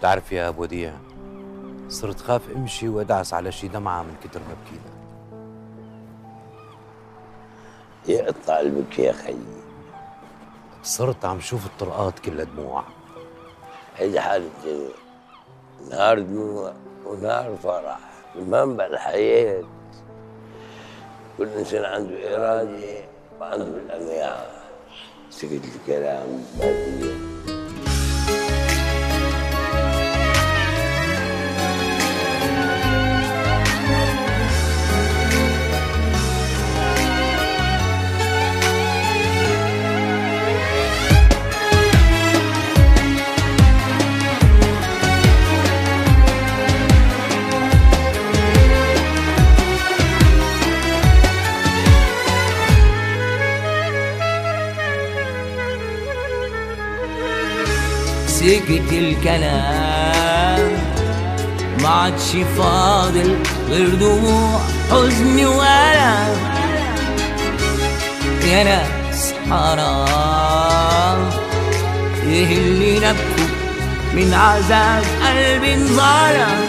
بتعرف يا ابو وديع صرت خاف امشي وادعس على شي دمعه من كتر ما بكينا يقطع البكي يا خيي صرت عم شوف الطرقات كلها دموع هيدي حالة الدنيا نهار دموع ونهار فرح المنبع الحياة كل إنسان عنده إرادة وعنده الأمياء سكت الكلام بعدين سكت الكلام ما عادش فاضل غير دموع حزن وألم يا ناس حرام ايه اللي نبكوا من عذاب قلب انظلم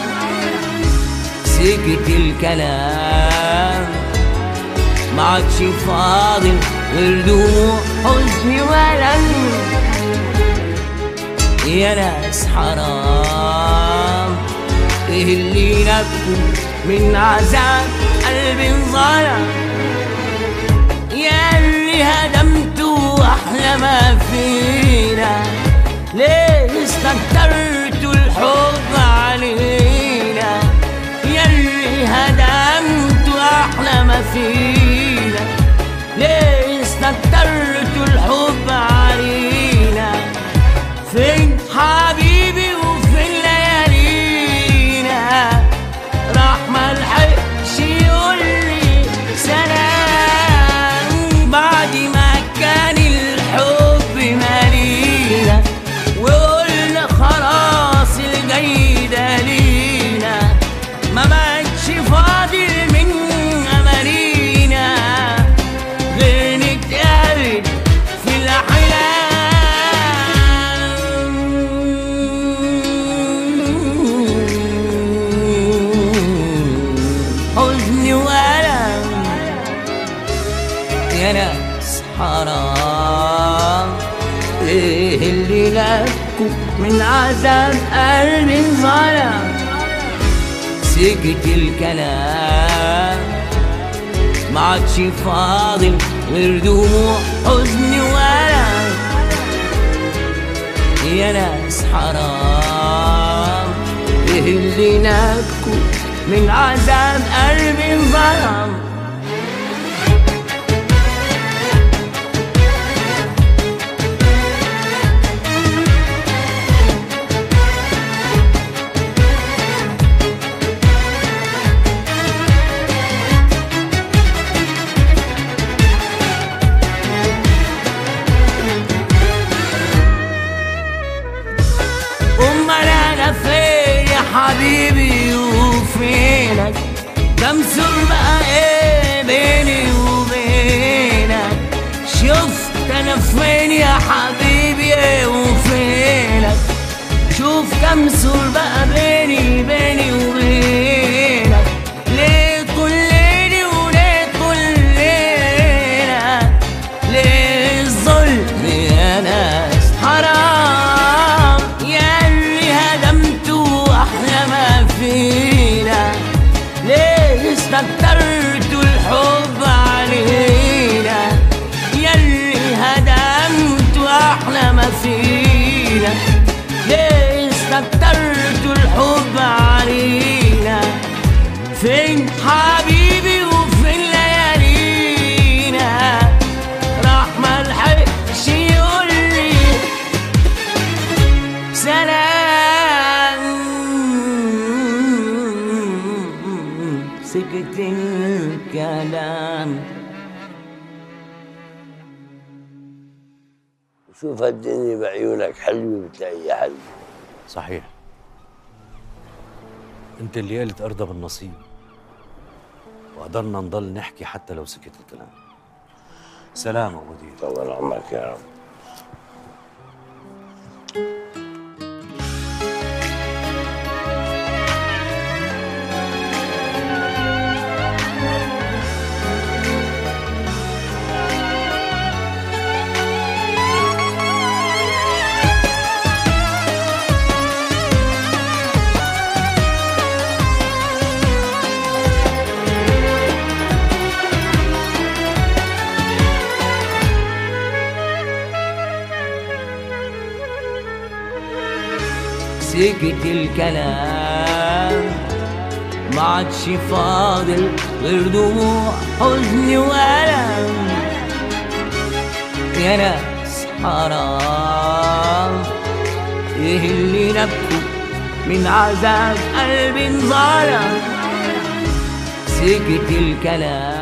سكت الكلام ما عادش فاضل غير دموع حزن وألم يا ناس حرام ايه اللي نبكوا من عذاب قلب انظلم يا اللي هدمتوا احلى ما فينا ليه استكترتوا الحب علينا يا اللي هدمتوا احلى ما فينا ليه استكترتوا الحب علينا فين حبيبي وفين ليالينا راح ملحقش يقولي سلام بعد ما كان الحب مالينا وقلنا خلاص الجاي ده لينا ما بقتش فاضل من امانينا غير نتقابل في الأحلام حزن وألم يا ناس حرام ايه اللي لكوا من عذاب قلب ظلم سكت الكلام ما عادش فاضل غير دموع حزن وألم يا ناس حرام ايه اللي نبكوا من عذاب قلب ظلم امال انا فين يا حبيبي وفينك بمسر بقى ايه بيني وبينك شفت انا فين يا حبيبي ايه وفينك شوف كم سور بقى بيني بيني وبينك ليه كل ليلي وليه كل ليلة ليه الظلم يا ناس حرام يا اللي هدمتوا احلى ما فينا ليه استكترتوا الحب علينا يا اللي هدمتوا احلى ما فينا ليه استكترتوا الحب علينا فين حبيبي وفين ليالينا راح ملحقش يقولي سلام سكت الكلام شوف الدنيا بعيونك حلوة بتلاقي حل صحيح انت اللي قلت ارضى بالنصيب وقدرنا نضل نحكي حتى لو سكت الكلام سلام ابو وديع طول عمرك يا رب سكت الكلام ما عادش فاضل غير دموع حزن وألم يا ناس حرام ايه اللي نبكوا من عذاب قلب انظلم سكت الكلام